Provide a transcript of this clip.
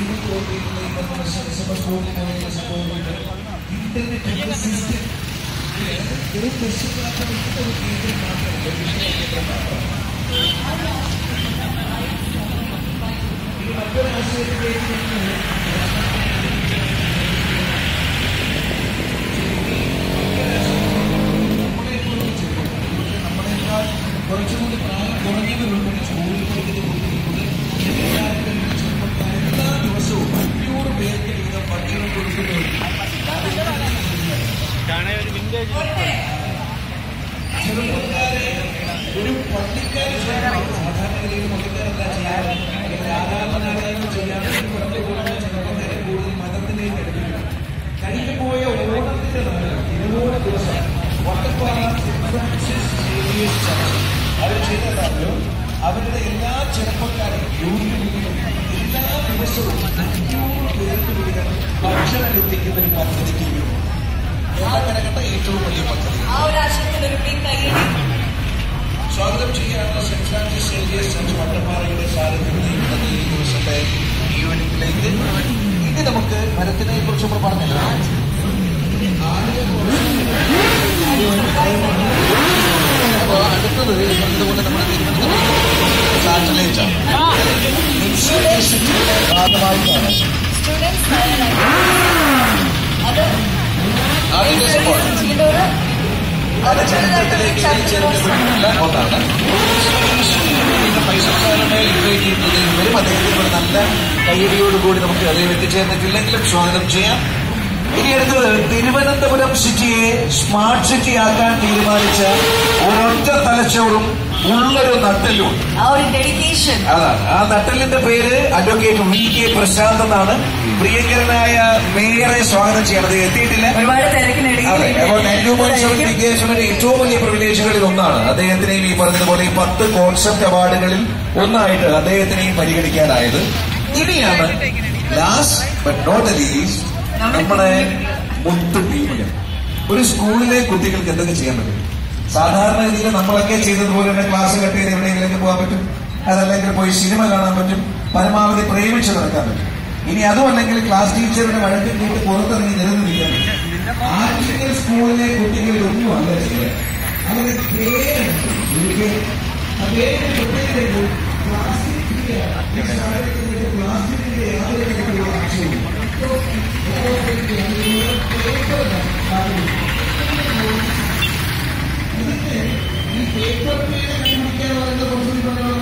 സ്കൂളിൽ തോന്നിയിട്ടുള്ള ഈ പറഞ്ഞ എസ് എം എസ് ബോർഡ് പോലെയുള്ള സംഭവങ്ങളുണ്ട് ഇന്റർനെറ്റ് സിസ്റ്റം ഒരു ദശപ്രാപ്തം ഒരു കേന്ദ്രം മാത്രമല്ല ഒരു വിഷയ കേന്ദ്രം മാത്രമാണ് ഇനി മറ്റൊരു ആശയത്തിലേക്ക് നമ്മൾ നമ്മളെക്കാൾ കുറച്ചുകൂടി പ്രായം കുറഞ്ഞവരുണ്ട് സ്കൂളിൽ പഠിക്കുന്ന കുട്ടികളുണ്ട് എല്ലാവരും ചെറുപ്പക്കാർ എല്ലാ ദിവസവും അഞ്ഞൂറ് പേർക്ക് വീതം ഭക്ഷണം കൊടുക്കുന്നുണ്ട് ചെറുപ്പക്കാരെ ഒരു പള്ളിക്കാരെ സാധാരണഗതിയിൽ പള്ളിക്കാരെന്താ ചെയ്യാറ് അല്ലെങ്കിൽ ആരാധനാലയങ്ങൾ ചെയ്യാറ് പള്ളി കൂടുതൽ ചെറുപ്പക്കാരെ കൂടുതൽ മതത്തിലേക്ക് എടുക്കുക കഴിഞ്ഞു പോയ ഓണത്തിന്റെ നാളിൽ ഇരുപത് ദിവസം Vattappara Saint Francis Xavier's church അവർ ചെയ്തതാണല്ലോ അവരുടെ എല്ലാ ചെറുപ്പക്കാരും യൂത്ത് വീതം എല്ലാ ദിവസവും അഞ്ഞൂറ് പേർക്ക് വീതം ഭക്ഷണം എത്തിക്കുന്ന ഒരു പദ്ധതിക്ക് വേണ്ടി കേരളക്കരകട്ട ഏറ്റവും വലിയ പദ്ധതി ആ ഒരു ആശയത്തിൽ ഒരു ബിഗ് കയ്യടി സ്വാഗതം ചെയ്യാനുള്ള സെന്റ് ഫ്രാൻസിസ് സേവിയേഴ്സ് ചർച്ച് വട്ടപ്പാറയുടെ സാന്നിധ്യത്തിൽ ഇന്നത്തെ ഈ ദിവസത്തെ ഈവനിങ്ങിലേക്ക് ഇനി നമുക്ക് മരത്തിനെ കുറിച്ച് നമ്മൾ പറഞ്ഞല്ലോ അപ്പൊ അടുത്തത് ഇതുപോലെ നമ്മുടെ തിരുവനന്തപുരം സാറ്റലൈറ്റ് ആണ് ഇൻസ്റ്റിറ്റ്യൂട്ടിന്റെ ഭാഗമായിട്ടാണ് സ്റ്റുഡൻസ് തയ്യാറാക്കി അത് ആദ്യത്തെ സംഭവം ഇതിന്റെ ഒരു പല ചരിത്രത്തിലേക്ക് ചേർക്കപ്പെട്ടിട്ടുള്ള ഒന്നാണ് പൈസ ഇൻവൈറ്റ് ചെയ്യുന്നത് വരും അദ്ദേഹത്തിന് ഒരു നല്ല കയ്യടിയോടുകൂടി നമുക്ക് അദ്ദേഹം എത്തിച്ചേർന്നിട്ടില്ലെങ്കിലും സ്വാഗതം ചെയ്യാം ഇനി അടുത്തത് തിരുവനന്തപുരം സിറ്റിയെ സ്മാർട്ട് സിറ്റി ആക്കാൻ തീരുമാനിച്ച ഒരൊറ്റ തലച്ചോറും ഉള്ളൊരു നട്ടലും ആ ഒരു ഡെഡിക്കേഷൻ അതാണ് ആ നട്ടലിന്റെ പേര് അഡ്വക്കേറ്റ് വി കെ പ്രശാന്ത് എന്നാണ് പ്രിയങ്കരനായ മേയറെ സ്വാഗതം ചെയ്യണം അദ്ദേഹം എത്തിയിട്ടില്ല ഒരുപാട് അതെ അപ്പോൾ നയൻറ്റു പോയിന്റ് സെവൻ തിരക്കിനിടയിൽ ലിഗേഷന്റെ ഏറ്റവും വലിയ പ്രിവിലേജുകളിൽ ഒന്നാണ് അദ്ദേഹത്തിനെയും ഈ പറഞ്ഞതുപോലെ ഈ പത്ത് കോൺസെപ്റ്റ് അവാർഡുകളിൽ ഒന്നായിട്ട് അദ്ദേഹത്തിനെയും പരിഗണിക്കാനായത് ഇനിയാണ് ലാസ്റ്റ് ബട്ട് നോട്ട് ലീസ്റ്റ് നമ്മുടെ മുത്ത് ടീമുകൾ ഒരു സ്കൂളിലെ കുട്ടികൾക്ക് എന്തൊക്കെ ചെയ്യാൻ പറ്റും സാധാരണ രീതിയിൽ നമ്മളൊക്കെ ചെയ്തതുപോലെ തന്നെ ക്ലാസ് കട്ട് ചെയ്ത് എവിടെയെങ്കിലൊക്കെ പോകാൻ പറ്റും അതല്ലെങ്കിൽ പോയി സിനിമ കാണാൻ പറ്റും പരമാവധി പ്രേമിച്ച് നടക്കാൻ പറ്റും ഇനി അതുമല്ലെങ്കിൽ ക്ലാസ് ടീച്ചറുടെ വഴക്കിൽ കൂട്ടി പുറത്തിറങ്ങി നിലനിൽക്കാൻ പറ്റും ആർട്ടിക്കൽ സ്കൂളിലെ കുട്ടികളിൽ ഒന്നും അല്ല ചെയ്യുക അവരുടെ പേരുണ്ട് ഇവർക്ക് ആ പേരിന്റെ പ്രത്യേകതയുണ്ട്. പ്ലാസ്റ്റിക്കിന്റെ ഈ സാഹചര്യത്തിൽ പ്ലാസ്റ്റിക്കിന്റെ യാതൊരു തരത്തിലുള്ള ആശയവും ഈ പേപ്പർ പേര് കണ്ടുപിടിക്കാൻ പറയുന്ന കുറച്ച് പറഞ്ഞ